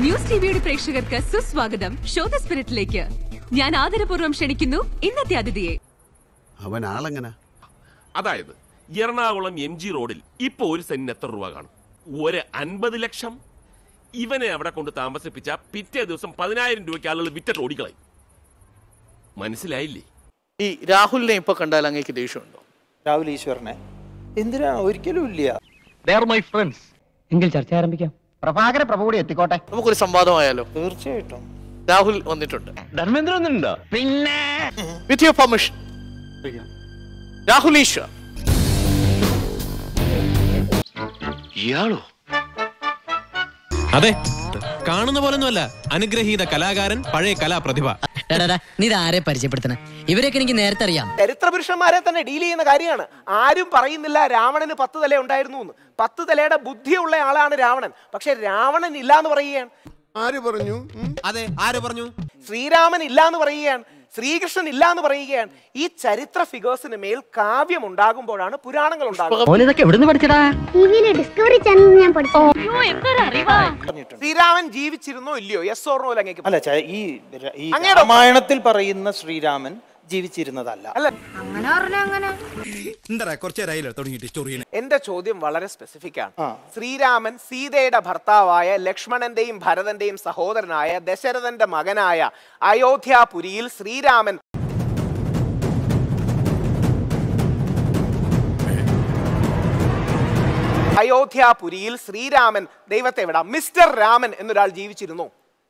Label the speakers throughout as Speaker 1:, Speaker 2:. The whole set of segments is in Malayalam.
Speaker 1: ന്യൂസ് ടിവിയുടെ പ്രേക്ഷകർക്ക് സുസ്വാഗതം ഷോ ദ സ്പിരിറ്റിലേക്ക് ഞാൻ ആദരപൂർവ്വം ക്ഷണിക്കുന്നു ഇന്നത്തെ അതിഥിയെ
Speaker 2: അവൻ ആളെങ്ങനാ
Speaker 3: അതായത് എറണാകുളം എം ജി റോഡിൽ ഇപ്പൊ ഒരു സെന്റിന് എത്ര രൂപ കാണും ഒരു അൻപത് ലക്ഷം ഇവനെ അവിടെ കൊണ്ട് താമസിപ്പിച്ച പിറ്റേ ദിവസം പതിനായിരം രൂപയ്ക്ക് ആളുകൾ വിറ്റിട്ട് ഓടിക്കളയും മനസ്സിലായില്ലേ
Speaker 4: ഈ രാഹുലിനെ ഇപ്പൊ കണ്ടാൽ അങ്ങേക്ക് ദേഷ്യമുണ്ടോ
Speaker 5: രാഹുൽ ഈശ്വരനെ എന്തിനാ ഒരിക്കലും ഇല്ല
Speaker 6: എങ്കിൽ ചർച്ച ആരംഭിക്കാം പ്രഭാകര പ്രഭു കൂടി എത്തിക്കോട്ടെ
Speaker 4: നമുക്കൊരു സംവാദമായാലോ
Speaker 5: തീർച്ചയായിട്ടും
Speaker 4: രാഹുൽ വന്നിട്ടുണ്ട്
Speaker 6: ധർമ്മേന്ദ്ര ഒന്നുണ്ടോ പിന്നെ
Speaker 4: with your permission Rahul Eshwar
Speaker 7: അതെ കാണുന്ന പോലൊന്നുമല്ല അനുഗ്രഹീത കലാകാരൻ പഴയ കലാപ്രതിഭ
Speaker 8: നീ ഇതാരെ പരിചയപ്പെടുത്തണ ഇവരെയൊക്കെ എനിക്ക് നേരത്തെ അറിയാം
Speaker 9: ചരിത്ര പുരുഷന്മാരെ തന്നെ ഡീൽ ചെയ്യുന്ന കാര്യമാണ് ആരും പറയുന്നില്ല രാവണന് പത്ത് തല ഉണ്ടായിരുന്നു എന്ന് പത്ത് തലയുടെ ബുദ്ധിയുള്ള ആളാണ് രാവണൻ പക്ഷെ രാവണൻ ഇല്ല എന്ന് പറയുകയാണ്
Speaker 2: ആര് പറഞ്ഞു
Speaker 7: അതെ ആര് പറഞ്ഞു
Speaker 9: ശ്രീരാമൻ ഇല്ല എന്ന് പറയുകയാണ് ശ്രീകൃഷ്ണൻ ഇല്ല എന്ന് പറയുകയാണ് ഈ ചരിത്ര ഫിഗേഴ്സിന് മേൽ കാവ്യം ഉണ്ടാകുമ്പോഴാണ് പുരാണങ്ങൾ ഉണ്ടാകുന്നത്
Speaker 6: ഇതൊക്കെ എവിടുന്ന് പഠിച്ചടാ
Speaker 10: ടിവിയിലെ ഡിസ്കവറി ചാനൽ ഞാൻ പഠിച്ചു
Speaker 5: പറഞ്ഞിട്ടുണ്ട്
Speaker 9: ശ്രീരാമൻ ജീവിച്ചിരുന്നോ ഇല്ലയോ യെസ് ഓർണോ അങ്ങേക്ക്
Speaker 5: അല്ല ച- ഈ ര- ഈ
Speaker 9: അങ്ങയുടെ-
Speaker 5: രാമായണത്തിൽ പറയുന്ന ശ്രീരാമൻ ജീവിച്ചിരുന്നതല്ല
Speaker 9: അല്ല
Speaker 10: അങ്ങനെ പറഞ്ഞ അങ്ങനെ
Speaker 9: എന്റെ ചോദ്യം വളരെ സ്പെസിഫിക് ആണ്
Speaker 5: ആ.
Speaker 9: ശ്രീരാമൻ സീതയുടെ ഭർത്താവായ ലക്ഷ്മണന്റെയും ഭരതന്റെയും സഹോദരനായ ദശരഥന്റെ മകനായ അയോധ്യാപുരിയിൽ ശ്രീരാമൻ അയോധ്യാപുരിയിൽ ശ്രീരാമൻ ദൈവത്തെ വിടാം മിസ്റ്റർ രാമൻ എന്നൊരാൾ ജീവിച്ചിരുന്നു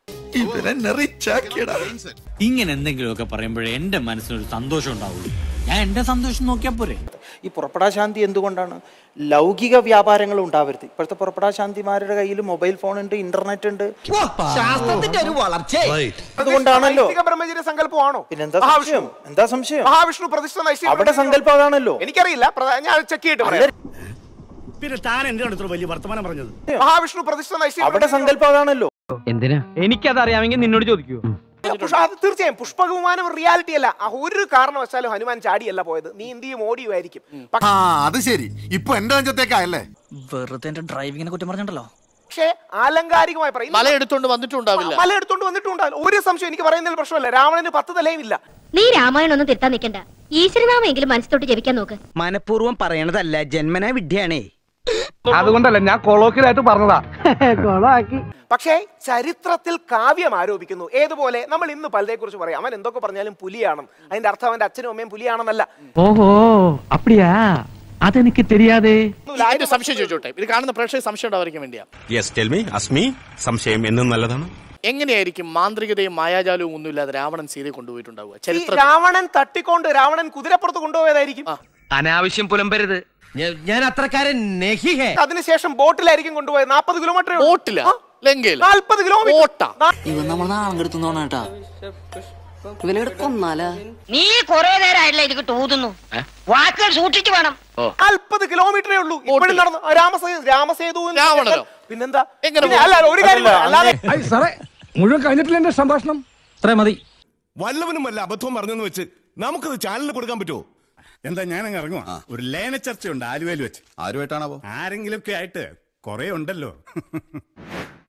Speaker 11: ഇങ്ങനെ എന്തെങ്കിലുമൊക്കെ പറയുമ്പോഴേ എന്റെ മനസ്സിനൊരു സന്തോഷം ഉണ്ടാവുള്ളൂ ഞാൻ എന്റെ സന്തോഷം നോക്കിയാ പോരെ
Speaker 5: ഈ പുറപ്പെടാശാന്തി എന്തുകൊണ്ടാണ് ലൗകിക വ്യാപാരങ്ങൾ ഉണ്ടാവരുത് ഇപ്പോഴത്തെ പുറപ്പെടാശാന്തിമാരുടെ കയ്യിൽ മൊബൈൽ ഫോൺ ഉണ്ട് ഇന്റർനെറ്റ് ഉണ്ട്
Speaker 6: ശാസ്ത്രത്തിന്റെ ഒരു വളർച്ച
Speaker 5: അതുകൊണ്ടാണല്ലോ
Speaker 9: നൈതിക ബ്രഹ്മചര്യ സങ്കല്പമാണോ
Speaker 5: പിന്നെന്താ
Speaker 9: മഹാവിഷ്ണു
Speaker 5: സംശയം എന്താ സംശയം
Speaker 9: മഹാവിഷ്ണു പ്രതിഷ്ഠ നൈതിക
Speaker 5: അവിടെ സങ്കല്പം അതാണല്ലോ
Speaker 9: എനിക്കറിയില്ല പ്രധാ- ഞാൻ ചെക്ക് ചെയ്തിട്ട് പറയാം
Speaker 11: പിന്നെ താൻ എന്തിനാണ് ഇത്ര വലിയ വർത്തമാനം പറഞ്ഞത്
Speaker 9: മഹാവിഷ്ണു പ്രതിഷ്ഠ നൈതിക
Speaker 5: അവിടെ സങ്കല്പം അതാണല്ലോ
Speaker 6: എന്തിനാ എനിക്കതറിയാമെങ്കിൽ നിന്നോട് ചോദിക്കൂ
Speaker 9: പുഷ- അത് തീർച്ചയായും പുഷ്പകുമാനം റിയാലിറ്റി അല്ല ആ ഒരു കാരണവശാലും ഹനുമാൻ ചാടിയല്ല പോയത് നീ എന്ത് ചെയ്യും ഓടിയുമായിരിക്കും
Speaker 2: ആ അത് ശരി ഇപ്പൊ എന്റെ അഞ്ചത്തേക്കല്ലേ
Speaker 8: വെറുതെ എന്റെ ഡ്രൈവിങ്ങിനെ കുറ്റം പറഞ്ഞിട്ടുണ്ടല്ലോ
Speaker 9: പക്ഷേ ആലങ്കാരികമായി പറയും
Speaker 4: മല എടുത്തോണ്ട് വന്നിട്ടുണ്ടാവില്ല
Speaker 9: മല എടുത്തോണ്ട് വന്നിട്ടുണ്ടാവില്ല ഒരു സംശയം എനിക്ക് പറയുന്നതിൽ പ്രശ്നമല്ല രാവണന് പത്ത് തലയും ഇല്ല
Speaker 10: നീ രാമായണം ഒന്നും തിരുത്താൻ നിൽക്കണ്ട ഈശ്വരനാമെങ്കിലും മനസ്സിലോട്ട് ജപിക്കാൻ നോക്ക്
Speaker 6: മനഃപൂർവ്വം പറയണതല്ല ജന്മനാ വിദ്യയാണേ അതുകൊണ്ടല്ല ഞാൻ കൊളോക്കിലായിട്ട് പറഞ്ഞതാ കൊളാക്കി
Speaker 9: പക്ഷേ ചരിത്രത്തിൽ കാവ്യം ആരോപിക്കുന്നു ഏതുപോലെ നമ്മൾ ഇന്ന് പലരെ കുറിച്ച് പറയാം അവൻ എന്തൊക്കെ പറഞ്ഞാലും പുലിയാണ് അതിന്റെ അർത്ഥം അവന്റെ അച്ഛനും അമ്മയും പുലിയാണെന്നല്ല
Speaker 6: ഓഹോ അപ്പടിയാ അതെനിക്ക് தெரியாதே
Speaker 4: എന്റെ സംശയം ചോദിച്ചോട്ടെ ഇത് കാണുന്ന പ്രേക്ഷകർ സംശയം ഉണ്ടാവാതിരിക്കാൻ വേണ്ടിയാ
Speaker 7: യെസ് ടെൽ മീ അസ്മി സംശയം എന്നും നല്ലതാണ്
Speaker 4: എങ്ങനെയായിരിക്കും മാന്ത്രികതയും മായാജാലവും ഒന്നുമില്ലാതെ രാവണൻ സീതയെ കൊണ്ടുപോയിട്ടുണ്ടാവുക
Speaker 9: ഈ
Speaker 4: ചരിത്ര
Speaker 9: രാവണൻ തട്ടിക്കൊണ്ട് രാവണൻ കുതിരപ്പുറത്ത് കൊണ്ടുപോയതായിരിക്കും
Speaker 6: അനാവശ്യം പുലമ്പരുത് ഞാൻ അത്രക്കാരൻ നെഹിഹേ
Speaker 9: അതിനുശേഷം ബോട്ടിലായിരിക്കും കൊണ്ടുപോയത് നാൽപ്പത് കിലോമീറ്റർ
Speaker 4: ബോട്ടില ലങ്കയില
Speaker 9: നാൽപ്പത് കിലോമീറ്റർ
Speaker 4: ബോട്ടാ
Speaker 8: ഇവൻ നമ്മൾ നാളം കെടുത്തുന്നോണേട്ടാ ഇവനെ കൊന്നാലാ
Speaker 10: നീ കൊറേ നേരമായിട്ടില്ല എനിക്ക് തൂതുന്നു വാക്കുകൾ സൂക്ഷിച്ചു വേണം
Speaker 9: നാൽപ്പത് കിലോമീറ്ററേ ഉള്ളൂ ഇപ്പോഴും നടന്നു ആ രാമസേ രാമസേതു എന്ന്
Speaker 4: രാവണനോ?
Speaker 9: പിന്നെന്താ
Speaker 4: എങ്ങനെ
Speaker 9: പിന്നെ അല്ല ഒരു കാര്യം
Speaker 5: അല്ലല്ല,
Speaker 9: അല്ലാതെ
Speaker 6: സാറേ മുഴുവൻ കഴിഞ്ഞിട്ടില്ല എന്റെ സംഭാഷണം ഇത്ര മതി
Speaker 3: വല്ലവനും വല്ല അബദ്ധവും പറഞ്ഞെന്ന് വെച്ച് നമുക്കത് ചാനലിൽ കൊടുക്കാൻ പറ്റുമോ
Speaker 11: എന്താ ഞാൻ അങ്ങ് ഇറങ്ങുവാ ഒരു ലയന ചർച്ചയുണ്ട് ആലുവയിൽ വെച്ച്
Speaker 2: ആരുമായിട്ടാണാവോ
Speaker 11: ആരെങ്കിലും ഒക്കെ ആയിട്ട് കൊറേ ഉണ്ടല്ലോ